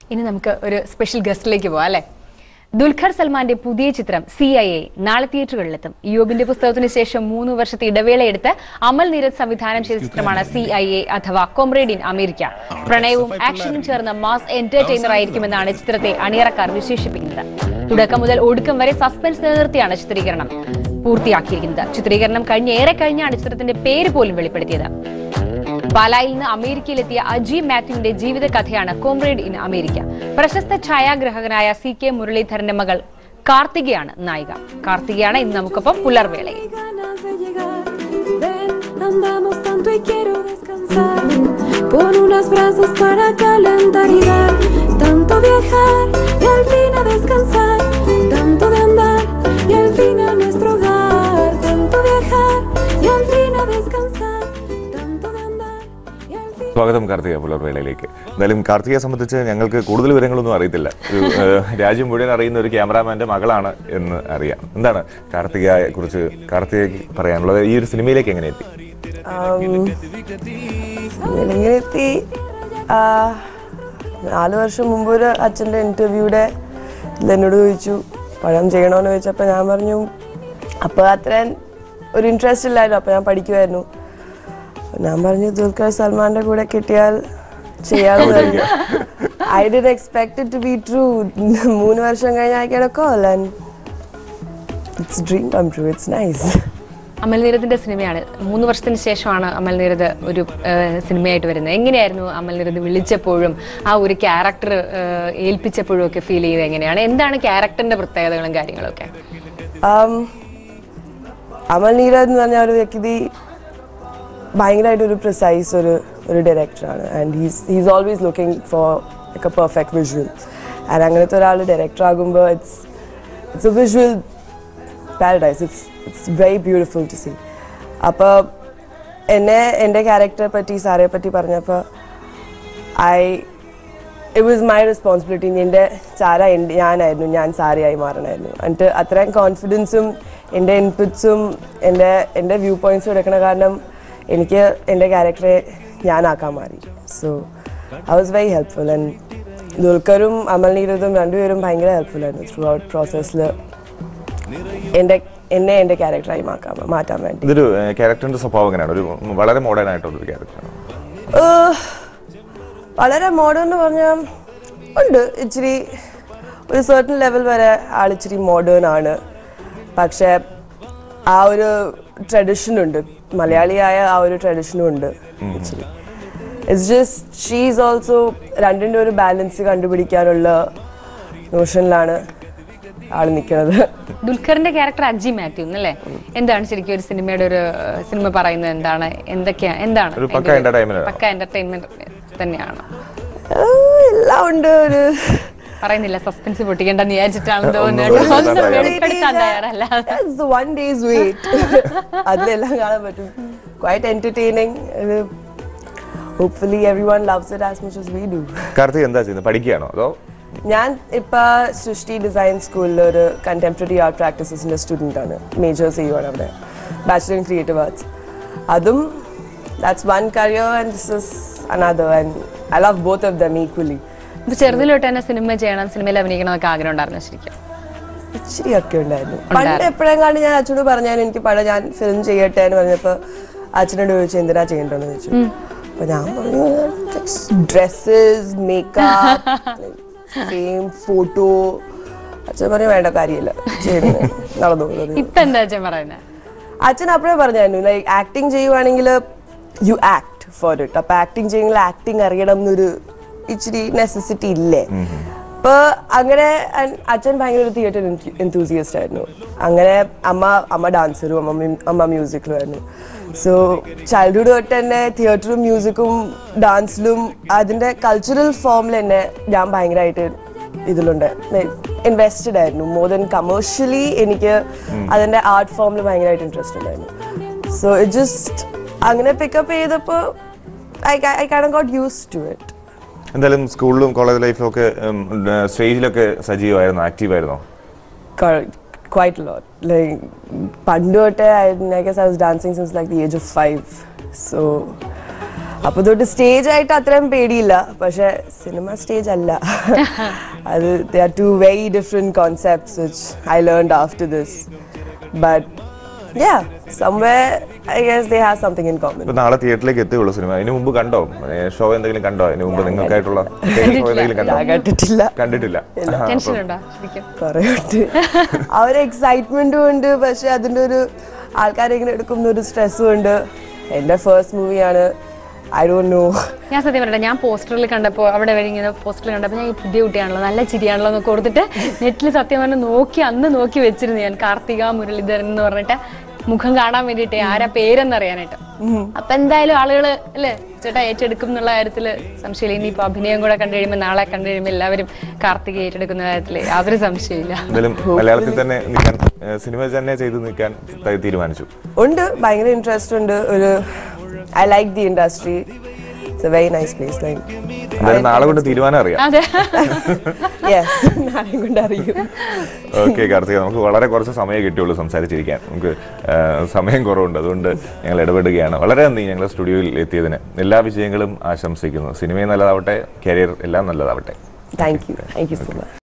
ഇനി നമുക്ക് ഒരു സ്പെഷ്യൽ ഗസ്റ്റിലേക്ക് പോവാം അല്ലെ ദുൽഖർ സൽമാന്റെ പുതിയ ചിത്രം സി ഐ എ നാളെ തിയേറ്ററുകളിലെത്തും യോബിന്റെ പുസ്തകത്തിന് ശേഷം മൂന്ന് വർഷത്തെ ഇടവേളയെടുത്ത് അമൽ നീരജ് സംവിധാനം ചെയ്ത ചിത്രമാണ് സി ഐ എ അഥവാ കൊമ്രേഡ് ഇൻ അമേരിക്ക പ്രണയവും ആക്ഷനും ചേർന്ന മാസ് എന്റർടൈനർ ആയിരിക്കുമെന്നാണ് ചിത്രത്തെ അണിയറക്കാർ വിശേഷിപ്പിക്കുന്നത് തുടക്കം മുതൽ ഒടുക്കം വരെ സസ്പെൻസ് നിലനിർത്തിയാണ് ചിത്രീകരണം പൂർത്തിയാക്കിയിരിക്കുന്നത് ചിത്രീകരണം കഴിഞ്ഞ് ഏറെ കഴിഞ്ഞാണ് ചിത്രത്തിന്റെ പേര് പോലും വെളിപ്പെടുത്തിയത് പാലായിൽ നിന്ന് അമേരിക്കയിലെത്തിയ അജി മാത്യുവിന്റെ ജീവിത കഥയാണ് കോംറേഡ് ഇൻ അമേരിക്ക പ്രശസ്ത ഛായാഗ്രാഹകനായ സി കെ മുരളീധരന്റെ മകൾ കാർത്തികയാണ് നായിക കാർത്തികയാണ് ഇന്ന് നമുക്കൊപ്പം പുലർവേളയിൽ ganas de llegar. Ven, andamos tanto y quiero descansar. Con unas brasas para calentar y dar. Tanto viajar y al fin a descansar. Tanto de andar y al fin a nuestro hogar. Tanto viajar y al fin a descansar. Tanto de andar y al fin. സ്വാഗതം കാർത്തിക പുലർവേളയിലേക്ക് എന്തായാലും കാർത്തികയെ സംബന്ധിച്ച് ഞങ്ങൾക്ക് കൂടുതൽ വിവരങ്ങളൊന്നും അറിയത്തില്ല ഒരു ഏഹ്, രാജ്യം മുഴുവൻ അറിയുന്ന ഒരു ക്യാമറാമാന്റെ മകളാണ് എന്ന് അറിയാം എന്താണ് കാർത്തികയെ കുറിച്ച് കാർത്തികയ്ക്ക് പറയാനുള്ളത് ഈ ഒരു സിനിമയിലേക്ക് എങ്ങനെ എത്തി എത്തി നാല് വർഷം മുമ്പ് ഒരു അച്ഛൻ്റെ ഇൻ്റർവ്യൂടെ എന്നോട് ചോദിച്ചു പഴം ചെയ്യണമെന്ന് ചോദിച്ചപ്പോൾ ഞാൻ പറഞ്ഞു അപ്പോൾ അത്രയും ഒരു ഇൻട്രസ്റ്റ് ഇല്ലായിരുന്നു അപ്പോൾ ഞാൻ പഠിക്കുമായിരുന്നു ഞാൻ പറഞ്ഞു ദുൽഖർ സൽമാൻ്റെ കൂടെ കിട്ടിയാൽ ചെയ്യാമെന്ന് പറഞ്ഞു I did expect to be true മൂന്ന് വർഷം കഴിഞ്ഞ് ഐ കേട്ടോ call and it's dream come true it's nice Amal നീരദിന്റെ സിനിമയാണ് മൂന്ന് വർഷത്തിന് ശേഷമാണ് അമൽ നീരദ് ഒരു ഏഹ്, സിനിമയായിട്ട് വരുന്നത് എങ്ങനെയായിരുന്നു അമൽ നീരദ് വിളിച്ചപ്പോഴും ആ ഒരു ക്യാരക്ടർ ഏൽപ്പിച്ചപ്പോഴും ഒക്കെ ഫീൽ ചെയ്തത് എങ്ങനെയാണ് എന്താണ് ക്യാരക്ടറിന്റെ പ്രത്യേകതകളും കാര്യങ്ങളും ഒക്കെ um, അമൽ നീരജ് എന്ന് പറഞ്ഞ ഒരു വ്യക്തി ഭയങ്കരമായിട്ട് ഒരു പ്രിസൈസ് ഒരു ഒരു ഡയറക്ടറാണ് and he's he's always looking for like a perfect visual and അങ്ങനത്തെ ഒരാൾ ഡയറക്ടർ ആകുമ്പോൾ it's it's a visual paradise it's it's very beautiful to see അപ്പോൾ എന്നെ എൻ്റെ ക്യാരക്ടറെ പറ്റി സാറെ പറ്റി പറഞ്ഞപ്പോൾ I it was my responsibility എൻ്റെ സാര എൻ്റെ ഞാനായിരുന്നു ഞാൻ സാരയായി മാറണമായിരുന്നു എന്നിട്ട് അത്രയും കോൺഫിഡൻസും എൻ്റെ ഇൻപുട്സും എൻ്റെ എൻ്റെ വ്യൂ പോയിന്റ്സും എടുക്കണ കാരണം എനിക്ക് എൻ്റെ ക്യാരക്ടറെ ഞാനാക്കാൻ മാറി so I was very helpful and ദുൽഖറും അമൽ നീരതും രണ്ടുപേരും ഭയങ്കര ഹെൽപ്ഫുൾ ആയിരുന്നു ത്രൂ ഔട്ട് പ്രോസസ്സിൽ എൻ്റെ എന്നെ എൻ്റെ ക്യാരക്ടറായി മാക്കാൻ മാറ്റാൻ വേണ്ടി ഇതൊരു ഏഹ്, ക്യാരക്ടറിന്റെ സ്വഭാവം എങ്ങനെയാണ് ഒരു വളരെ മോഡേൺ ആയിട്ടുള്ള ഒരു ക്യാരക്ടറാണ് ഏഹ്, വളരെ മോഡേൺ എന്ന് പറഞ്ഞാൽ ഉണ്ട് ഇച്ചിരി ഒരു സർട്ടൻ ലെവൽ വരെ ആൾ ഇച്ചിരി മോഡേൺ ആണ് പക്ഷേ ആ ഒരു ട്രഡീഷൻ ഉണ്ട് മലയാളിയായ ആ ഒരു ട്രഡീഷനും ഉണ്ട് ഇച്ചിരി ഇറ്റ്സ് ജസ്റ്റ് ഷീസ് ഓൾസോ രണ്ടിൻ്റെ ഒരു ബാലൻസ് കണ്ടുപിടിക്കാനുള്ള നോഷനിലാണ് ആൾ നിൽക്കുന്നത് ദുൽഖറിന്റെ ക്യാരക്ടർ അജി മാത്യു അല്ലേ എന്താണ് ശരിക്കും ഒരു സിനിമയുടെ ഒരു ഏഹ്, സിനിമ പറയുന്നത് എന്താണ് എന്തൊക്കെയാ എന്താണ് ഒരു പക്ക അതിന്റെ entertainment ആണ്. പക്ക എന്റർടൈൻമെന്റ് തന്നെയാണ് ഏഹ്, എല്ലാം ഉണ്ട് ഒരു പറയുന്നില്ല സസ്പെൻസ് പൊട്ടിക്കേണ്ടെന്ന് വിചാരിച്ചിട്ടാണെന്ന് ഒന്നും തോന്നുന്നത് വെളിപ്പെടുത്താൻ ഒന്നും തയ്യാറല്ല. വെളിപ്പെടുത്താൻ തയ്യാറല്ല That's the one day's wait. അതിലെല്ലാം കാണാൻ പറ്റും quite entertaining hopefully everyone loves it as much as we do Karthika എന്താ ചെയ്യുന്നത് പഠിക്കുകയാണോ അതോ ഞാൻ ഇപ്പൊ സൃഷ്ടി ഡിസൈൻ സ്കൂളിൽ ഒരു കണ്ടംപററി ആർട്ട് പ്രാക്ടീസസിന്റെ സ്റ്റുഡൻ്റ് ആണ് മേജർ ചെയ്യുവാണ് അവിടെ ബാച്ചുലർ ഇൻ ക്രിയേറ്റീവ് ആർട്സ് അതും that's one career and this is another and I love both of them equally ഇപ്പൊ ചെറുതിലോട്ട് തന്നെ സിനിമ ചെയ്യണം സിനിമയിൽ അഭിനയിക്കണം എന്നൊക്കെ ആഗ്രഹം ഉണ്ടായിരുന്നു ശരിക്കും ഇച്ചിരിയൊക്കെ ഉണ്ടായിരുന്നു പണ്ട് എപ്പോഴും കണ്ട് ഞാൻ അച്ഛനോട് പറഞ്ഞാൽ എനിക്ക് പഴയ ഞാൻ ഫിലിം ചെയ്യട്ടെ എന്ന് പറഞ്ഞപ്പോ അച്ഛനോട് ചോദിച്ചു എന്തിനാ ചെയ്യണ്ടെന്ന് ചോദിച്ചു അപ്പൊ ഞാൻ പറഞ്ഞു ഡ്രസ്സസ് മേക്കപ്പ് സെയിം ഫോട്ടോ അച്ഛൻ പറഞ്ഞു വേണ്ട കാര്യമില്ല ചെയ്യുന്നത് നടന്നു പോകുന്നത് ഇപ്പൊ എന്താ അച്ഛൻ പറയുന്നത് അച്ഛൻ അപ്പോഴേ പറഞ്ഞായിരുന്നു ലൈക്ക് ആക്ടിങ് ചെയ്യുവാണെങ്കിൽ യു ആക്ട് ഫോർ ഇറ്റ് അപ്പൊ ആക്ടിങ് ചെയ്യുമെങ്കിൽ ആക്ടിങ് അറിയണം എന്നൊരു ഇച്ചിരി നെസസിറ്റി ഇല്ലേ അപ്പൊ അങ്ങനെ അൻ- അച്ഛൻ ഭയങ്കര ഒരു തിയേറ്റർ എന്തൂസിയസ്റ്റ് ആയിരുന്നു അങ്ങനെ അമ്മ അമ്മ ഡാൻസറും അമ്മ മ്യൂ- അമ്മ മ്യൂസിക്കിലും ആയിരുന്നു സോ ചൈൽഡ്ഹുഡ് തൊട്ട് തന്നെ തിയേറ്ററും മ്യൂസിക്കും ഡാൻസിലും അതിന്റെ കൾച്ചറൽ ഫോമിൽ തന്നെ ഞാൻ ഭയങ്കരമായിട്ട് ഇതിലുണ്ട് ഇൻവെസ്റ്റഡ് ആയിരുന്നു മോർ ദൻ കമേഴ്ഷ്യലി എനിക്ക് അതിന്റെ ആർട്ട് ഫോമിൽ ഭയങ്കരമായിട്ട് ഇൻട്രസ്റ്റ് ഉണ്ടായിരുന്നു സോ ഇറ്റ് ജസ്റ്റ് അങ്ങനെ പിക്കപ്പ് ചെയ്തപ്പോൾ I I can got use to it എന്തായാലും സ്കൂളിലും കോളേജ് ലൈഫിലും ഒക്കെ സ്റ്റേജിലൊക്കെ സജീവമായിരുന്നു ആക്റ്റീവായിരുന്നോ quite a lot. Like പണ്ട് തൊട്ടേ I, I guess I was dancing since like the age of five. So അപ്പൊ തൊട്ട് സ്റ്റേജ് ആയിട്ട് അത്രയും പേടിയില്ല പക്ഷെ സിനിമ സ്റ്റേജ് അല്ല അത് they are two very different concepts which I learn after this but yeah somewhere i guess they have something in common ഇപ്പൊ നാളെ തിയേറ്ററിലേക്ക് എത്തുകയുള്ളൂ സിനിമ അതിന് മുമ്പ് കണ്ടോ ഷോ എന്തെങ്കിലും കണ്ടോ അതിന് മുമ്പ് നിങ്ങൾക്കായിട്ടുള്ള ഷോ എന്തെങ്കിലും കണ്ടോ ഞാൻ കണ്ടിട്ടില്ല കണ്ടിട്ടില്ല ആ, ടെൻഷൻ അപ്പം ഉണ്ടോ ശരിക്കും കുറെ ഉണ്ട് ആ ഒരു എക്സൈറ്റ്മെന്റും ഉണ്ട് പക്ഷെ അതിന്റെ ഒരു ആൾക്കാരെ ഇങ്ങനെ എടുക്കുന്ന ഒരു സ്ട്രെസ്സും ഉണ്ട് എന്റെ ഫസ്റ്റ് മൂവിയാണ് ഐ ഡോണ്ട് നോ ഞാൻ സത്യം പറയട്ടെ ഞാൻ പോസ്റ്ററിൽ കണ്ടപ്പോൾ അവിടെ വഴി ഇങ്ങനെ പോസ്റ്ററിൽ കണ്ടപ്പോൾ ഞാൻ ഈ പുതിയ കുട്ടിയാണല്ലോ നല്ല ചിരിയാണല്ലോ എന്ന് കൊടുത്തിട്ട് നെറ്റിൽ സത്യം പറഞ്ഞ് നോക്കി അന്ന് നോക്കി വെച്ചിരുന്നു ഞാൻ കാർത്തിക മുരളീധരൻ എന്ന് പറഞ്ഞിട്ട് മുഖം കാണാൻ വേണ്ടിയിട്ട് ആരാ പേരെന്നറിയാനായിട്ട് അപ്പൊ എന്തായാലും ആളുകള് അല്ലേ ചേട്ടാ ഏറ്റെടുക്കും എന്നുള്ള കാര്യത്തില് സംശയമില്ല ഇനിയിപ്പോ അഭിനയം കൂടെ കണ്ടു കഴിയുമ്പോൾ നാളെ കണ്ടു കഴിയുമ്പോൾ എല്ലാവരും കാർത്തിക ഏറ്റെടുക്കുന്ന കാര്യത്തില് യാതൊരു സംശയമില്ല എന്തായാലും മലയാളത്തിൽ തന്നെ നിൽക്കാൻ ഏ, സിനിമ തന്നെ ചെയ്ത് നിൽക്കാൻ ത- തീരുമാനിച്ചു ഉണ്ട് ഭയങ്കര ഇൻട്രസ്റ്റ് ഉണ്ട് ഒരു I like the industry it's a very nice place like എന്തായാലും നാളെ കൊണ്ട് തീരുമാനം അറിയാം അതെ യെസ് നാളെയും കൊണ്ട് അറിയും ഓക്കെ കാർത്തിക നമുക്ക് വളരെ കുറച്ച് സമയം കിട്ടിയുള്ളൂ സംസാരിച്ചിരിക്കാൻ നമുക്ക് ആ, സമയം കുറവുണ്ട് അതുകൊണ്ട് ഞങ്ങൾ ഇടപെടുകയാണ് വളരെ നന്ദി ഞങ്ങൾ സ്റ്റുഡിയോയിൽ എത്തിയതിന് എല്ലാ വിജയങ്ങളും ആശംസിക്കുന്നു സിനിമയും നല്ലതാവട്ടെ കരിയർ എല്ലാം നല്ലതാവട്ടെ thank you thank you so much